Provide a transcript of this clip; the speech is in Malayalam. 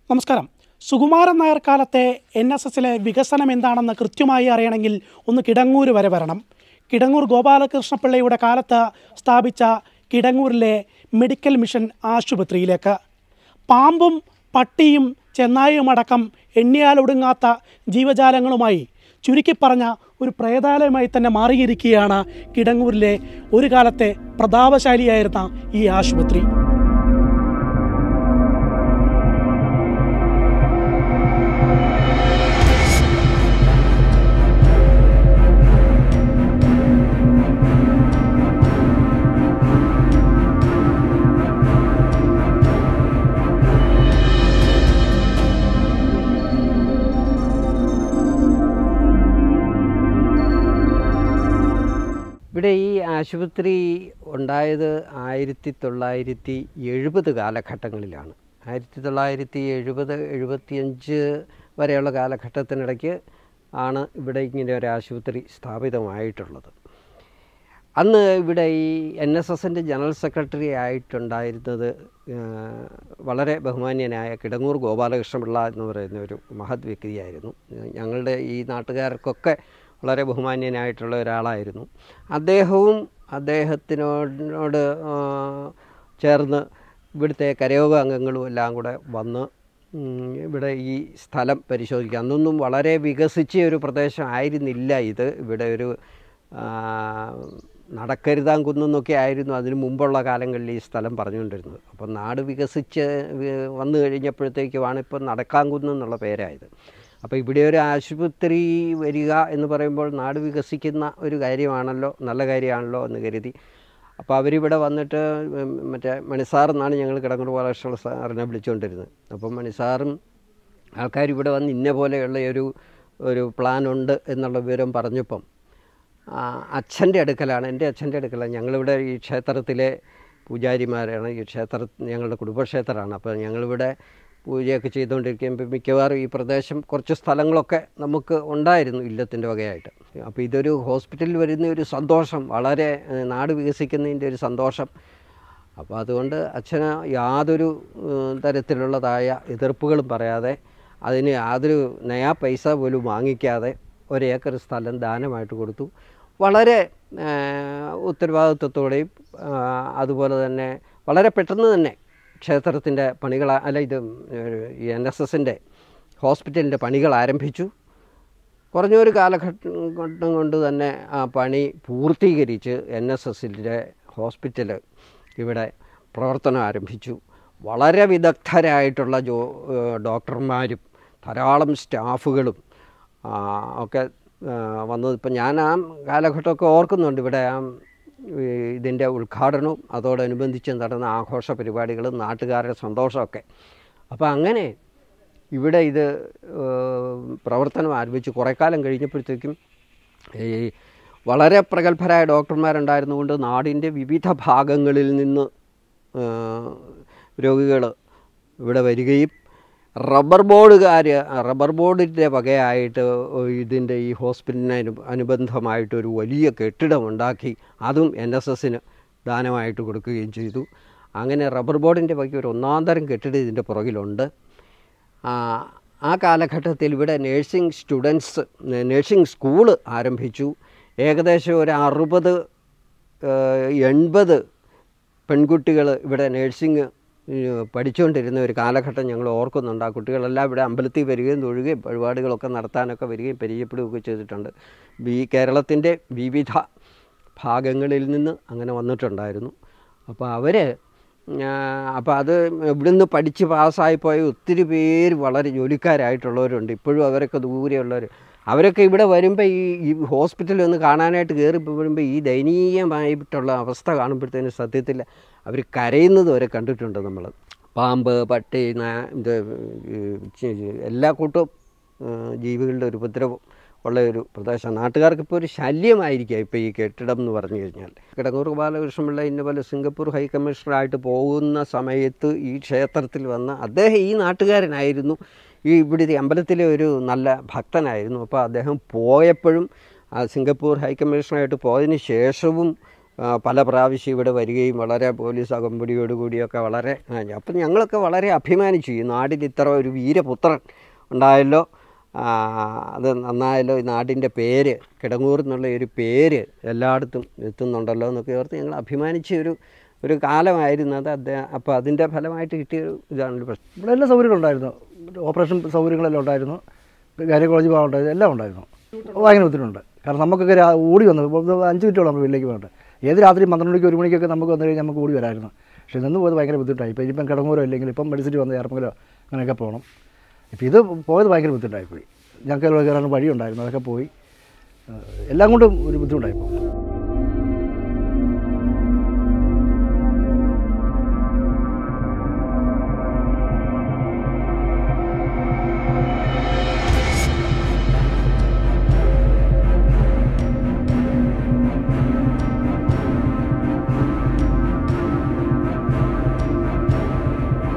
നമസ്കാരം സുകുമാരൻ നായർ കാലത്തെ എൻ എസ് എസിലെ വികസനം എന്താണെന്ന് കൃത്യമായി അറിയണമെങ്കിൽ ഒന്ന് കിടങ്ങൂർ വരെ വരണം കിടങ്ങൂർ ഗോപാലകൃഷ്ണപിള്ളയുടെ കാലത്ത് സ്ഥാപിച്ച കിടങ്ങൂരിലെ മെഡിക്കൽ മിഷൻ ആശുപത്രിയിലേക്ക് പാമ്പും പട്ടിയും ചെന്നായും അടക്കം എണ്ണിയാലൊടുങ്ങാത്ത ജീവജാലങ്ങളുമായി ചുരുക്കി പറഞ്ഞ ഒരു പ്രേതാലയമായി തന്നെ മാറിയിരിക്കുകയാണ് കിടങ്ങൂരിലെ ഒരു കാലത്തെ പ്രതാപശാലിയായിരുന്ന ഈ ആശുപത്രി ഇവിടെ ഈ ആശുപത്രി ഉണ്ടായത് ആയിരത്തി തൊള്ളായിരത്തി എഴുപത് കാലഘട്ടങ്ങളിലാണ് ആയിരത്തി തൊള്ളായിരത്തി എഴുപത് എഴുപത്തിയഞ്ച് വരെയുള്ള കാലഘട്ടത്തിനിടയ്ക്ക് ആണ് ഇവിടെ ഇങ്ങനെ ഒരു ആശുപത്രി സ്ഥാപിതമായിട്ടുള്ളത് അന്ന് ഇവിടെ ഈ എൻ എസ് എസിൻ്റെ ജനറൽ സെക്രട്ടറി ആയിട്ടുണ്ടായിരുന്നത് ആ, വളരെ ബഹുമാന്യനായ കിടങ്ങൂർ ഗോപാലകൃഷ്ണപിള്ള എന്ന് പറയുന്ന ഒരു മഹത് വ്യക്തിയായിരുന്നു ഞങ്ങളുടെ ഈ നാട്ടുകാർക്കൊക്കെ വളരെ ബഹുമാന്യനായിട്ടുള്ള ഒരാളായിരുന്നു അദ്ദേഹവും അദ്ദേഹത്തിനോട് ആ, ചേർന്ന് ഇവിടുത്തെ കരയോഗ അംഗങ്ങളും എല്ലാം കൂടെ വന്ന് ഉം, ഇവിടെ ഈ സ്ഥലം പരിശോധിക്കുക അന്നൊന്നും വളരെ വികസിച്ച ഒരു പ്രദേശം ആയിരുന്നില്ല ഇത് ഇവിടെ ഒരു ആ, നടക്കരുതാങ്കുന്നൊക്കെ ആയിരുന്നു അതിന് മുമ്പുള്ള കാലങ്ങളിൽ ഈ സ്ഥലം പറഞ്ഞുകൊണ്ടിരുന്നത് അപ്പം നാട് വികസിച്ച് വി- വന്നു കഴിഞ്ഞപ്പോഴത്തേക്കുമാണ് ഇപ്പം നടക്കാങ്കുന്ന് എന്നുള്ള പേരായത് അപ്പോൾ ഇവിടെ ഒരു ആശുപത്രി വരിക എന്ന് പറയുമ്പോൾ നാട് വികസിക്കുന്ന ഒരു കാര്യമാണല്ലോ നല്ല കാര്യമാണല്ലോ എന്ന് കരുതി അപ്പോൾ അവരിവിടെ വന്നിട്ട് ഉം, മറ്റേ മണിസാർ എന്നാണ് ഞങ്ങൾ കിടങ്ങൂർ ബാലകൃഷ്ണ സാറിനെ വിളിച്ചുകൊണ്ടിരുന്നത് അപ്പം മണിസാറും ആൾക്കാർ ഇവിടെ വന്ന് ഇന്ന പോലെയുള്ള ഒരു ഒരു പ്ലാൻ ഉണ്ട് എന്നുള്ള വിവരം പറഞ്ഞപ്പം അച്ഛൻ്റെ അടുക്കലാണ് എൻ്റെ അച്ഛൻ്റെ അടുക്കലാണ് ഞങ്ങളിവിടെ ഈ ക്ഷേത്രത്തിലെ പൂജാരിമാരാണ് ഈ ക്ഷേത്ര ഞങ്ങളുടെ കുടുംബക്ഷേത്രമാണ് അപ്പോൾ ഞങ്ങളിവിടെ പൂജയൊക്കെ ചെയ്തുകൊണ്ടിരിക്കുമ്പോൾ മിക്കവാറും ഈ പ്രദേശം കുറച്ച് സ്ഥലങ്ങളൊക്കെ നമുക്ക് ഉണ്ടായിരുന്നു ഇല്ലത്തിൻ്റെ വകയായിട്ട് അപ്പോൾ ഇതൊരു ഹോസ്പിറ്റലിൽ വരുന്ന ഒരു സന്തോഷം വളരെ ഏഹ്, നാട് വികസിക്കുന്നതിൻ്റെ ഒരു സന്തോഷം അപ്പോൾ അതുകൊണ്ട് അച്ഛന് യാതൊരു ഏഹ്, തരത്തിലുള്ളതായ എതിർപ്പുകളും പറയാതെ അതിന് യാതൊരു നയാ പൈസ പോലും വാങ്ങിക്കാതെ ഒരേക്കർ സ്ഥലം ദാനമായിട്ട് കൊടുത്തു വളരെ ഏഹ്, ഉത്തരവാദിത്വത്തോടെയും ആഹ്, അതുപോലെ തന്നെ വളരെ പെട്ടെന്ന് തന്നെ ക്ഷേത്രത്തിൻ്റെ പണികൾ അല്ല ഇത് എൻ എസ് എസിൻ്റെ ഹോസ്പിറ്റലിൻ്റെ പണികൾ ആരംഭിച്ചു കുറഞ്ഞൊരു കാലഘട്ടം കൊണ്ട് തന്നെ ആ പണി പൂർത്തീകരിച്ച് എൻ എസ് എസിൻ്റെ ഹോസ്പിറ്റൽ ഇവിടെ പ്രവർത്തനം ആരംഭിച്ചു വളരെ വിദഗ്ധരായിട്ടുള്ള ജോ ഏഹ് ഡോക്ടർമാരും ധാരാളം സ്റ്റാഫുകളും ആ, ഒക്കെ ആ, വന്നത് ഇപ്പം ഞാൻ ആ കാലഘട്ടമൊക്കെ ഓർക്കുന്നുണ്ട് ഇവിടെ ആ ഈ ഇതിൻ്റെ ഉദ്ഘാടനവും അതോടനുബന്ധിച്ച് നടന്ന ആഘോഷ പരിപാടികളും നാട്ടുകാരുടെ സന്തോഷമൊക്കെ അപ്പോൾ അങ്ങനെ ഇവിടെ ഇത് ഏഹ്, പ്രവർത്തനം ആരംഭിച്ച് കുറേ കാലം കഴിഞ്ഞപ്പോഴത്തേക്കും ഈ വളരെ പ്രഗത്ഭരായ ഡോക്ടർമാരുണ്ടായിരുന്നുകൊണ്ട് നാടിൻ്റെ വിവിധ ഭാഗങ്ങളിൽ നിന്ന് രോഗികൾ ഇവിടെ വരികയും റബ്ബർ ബോർഡുകാർ റബ്ബർ ബോർഡിൻ്റെ വകയായിട്ട് ഇതിൻ്റെ ഈ ഹോസ്പിറ്റലിന് അനു അനുബന്ധമായിട്ട് ഒരു വലിയ കെട്ടിടം ഉണ്ടാക്കി അതും എൻ എസ് എസിന് ദാനമായിട്ട് കൊടുക്കുകയും ചെയ്തു അങ്ങനെ റബ്ബർ ബോർഡിൻ്റെ വക ഒരു ഒന്നാം തരം കെട്ടിടം ഇതിൻ്റെ പുറകിലുണ്ട് ആ, ആ കാലഘട്ടത്തിൽ ഇവിടെ നേഴ്സിംഗ് സ്റ്റുഡൻസ് നേഴ്സിംഗ് സ്കൂള് ആരംഭിച്ചു ഏകദേശം ഒരു അറുപത് എൺപത് പെൺകുട്ടികൾ ഇവിടെ നേഴ്സിംഗ് ഏഹ്, പഠിച്ചുകൊണ്ടിരുന്ന ഒരു കാലഘട്ടം ഞങ്ങൾ ഓർക്കുന്നുണ്ട് ആ കുട്ടികളെല്ലാം ഇവിടെ അമ്പലത്തിൽ വരികയും തൊഴുകയും പരിപാടികളൊക്കെ നടത്താനൊക്കെ വരികയും പരിചയപ്പെടുകയൊക്കെ ചെയ്തിട്ടുണ്ട് ഈ കേരളത്തിൻ്റെ വിവിധ ഭാഗങ്ങളിൽ നിന്ന് അങ്ങനെ വന്നിട്ടുണ്ടായിരുന്നു അപ്പോൾ അവർ അപ്പോൾ അത് ഇവിടുന്ന് പഠിച്ച് പാസ്സായി പോയ ഒത്തിരി പേര് വളരെ ജോലിക്കാരായിട്ടുള്ളവരുണ്ട് ഇപ്പോഴും അവരൊക്കെ ദൂരെയുള്ളവർ അവരൊക്കെ ഇവിടെ വരുമ്പോൾ ഈ ഈ ഹോസ്പിറ്റലിൽ ഒന്ന് കാണാനായിട്ട് കയറി വരുമ്പോൾ ഈ ദയനീയമായിട്ടുള്ള അവസ്ഥ കാണുമ്പോഴത്തേന് സത്യത്തിൽ അവർ കരയുന്നത് വരെ കണ്ടിട്ടുണ്ട് നമ്മൾ പാമ്പ് പട്ടി നാ- ഇത് ഈ ചി- എല്ലാ കൂട്ടവും ഏഹ്, ജീവികളുടെ ഒരു ഉപദ്രവം ഉള്ള ഒരു പ്രദേശം നാട്ടുകാർക്ക് ഇപ്പോൾ ഒരു ശല്യമായിരിക്കുക ഇപ്പോൾ ഈ കെട്ടിടം എന്ന് പറഞ്ഞു കഴിഞ്ഞാൽ കിടങ്ങൂർ ബാലകൃഷ്ണപിള്ള ഇന്ന പോലെ സിംഗപ്പൂർ ഹൈ കമ്മീഷണറായിട്ട് പോകുന്ന സമയത്ത് ഈ ക്ഷേത്രത്തിൽ വന്ന അദ്ദേഹം ഈ നാട്ടുകാരനായിരുന്നു ഈ ഇവിടുത്തെ അമ്പലത്തിലെ ഒരു നല്ല ഭക്തനായിരുന്നു അപ്പോൾ അദ്ദേഹം പോയപ്പോഴും ആ സിംഗപ്പൂർ ഹൈ കമ്മീഷണറായിട്ട് പോയതിന് ശേഷവും ആ, പല പ്രാവശ്യം ഇവിടെ വരികയും വളരെ പോലീസ് അകമ്പടിയോടുകൂടിയൊക്കെ വളരെ അപ്പം ഞങ്ങളൊക്കെ വളരെ അഭിമാനിച്ചു ഈ നാടിന് ഇത്ര ഒരു വീരപുത്രൻ ഉണ്ടായല്ലോ ആ, അത് നന്നായല്ലോ ഈ നാടിൻ്റെ പേര് കിടങ്ങൂർ എന്നുള്ള ഒരു പേര് എല്ലായിടത്തും എത്തുന്നുണ്ടല്ലോ എന്നൊക്കെ ഓർത്ത് ഞങ്ങൾ അഭിമാനിച്ച ഒരു ഒരു കാലമായിരുന്നത് അദ്ദേഹം അപ്പോൾ അതിൻ്റെ ഫലമായിട്ട് കിട്ടിയ ഒരു ഇതാണ് പ്രശ്നം ഇവിടെ എല്ലാ സൗകര്യങ്ങളും ഉണ്ടായിരുന്നു ഓപ്പറേഷൻ സൗകര്യങ്ങളെല്ലാം ഉണ്ടായിരുന്നു ഗൈനക്കോളജി ഭാഗം ഉണ്ടായിരുന്നു എല്ലാം ഉണ്ടായിരുന്നു ഭയങ്കര ബുദ്ധിമുട്ടുണ്ട് കാരണം നമുക്കൊക്കെ രാ- ഓടി വന്നു ഇപ്പോൾ ഇത് അഞ്ച് മിനിറ്റോളം നമ്മൾ വീട്ടിലേക്ക് വേണ്ട ഏത് രാത്രി പന്ത്രണ്ട് മണിക്ക് ഒരു മണിക്കൊക്കെ നമുക്ക് വന്നു കഴിഞ്ഞാൽ നമുക്ക് ഓടി വരായിരുന്നു പക്ഷേ നിന്ന് പോയത് ഭയങ്കര ബുദ്ധിമുട്ടായി ഇപ്പോൾ ഇനിയിപ്പം കിടങ്ങൂരോ ഇല്ലെങ്കിൽ ഇപ്പം മെഡിസിറ്റി വന്ന് ഏർപ്പെങ്കിലോ അങ്ങനെയൊക്കെ പോകണം ഇപ്പോൾ ഇത് പോയത് ഭയങ്കര ബുദ്ധിമുട്ടായിപ്പോയി ഞങ്ങൾക്ക് കയറാൻ വഴിയുണ്ടായിരുന്നു അതൊക്കെ പോയി ഏഹ് എല്ലാം കൊണ്ടും ഒരു ബുദ്ധിമുട്ടായിപ്പോൾ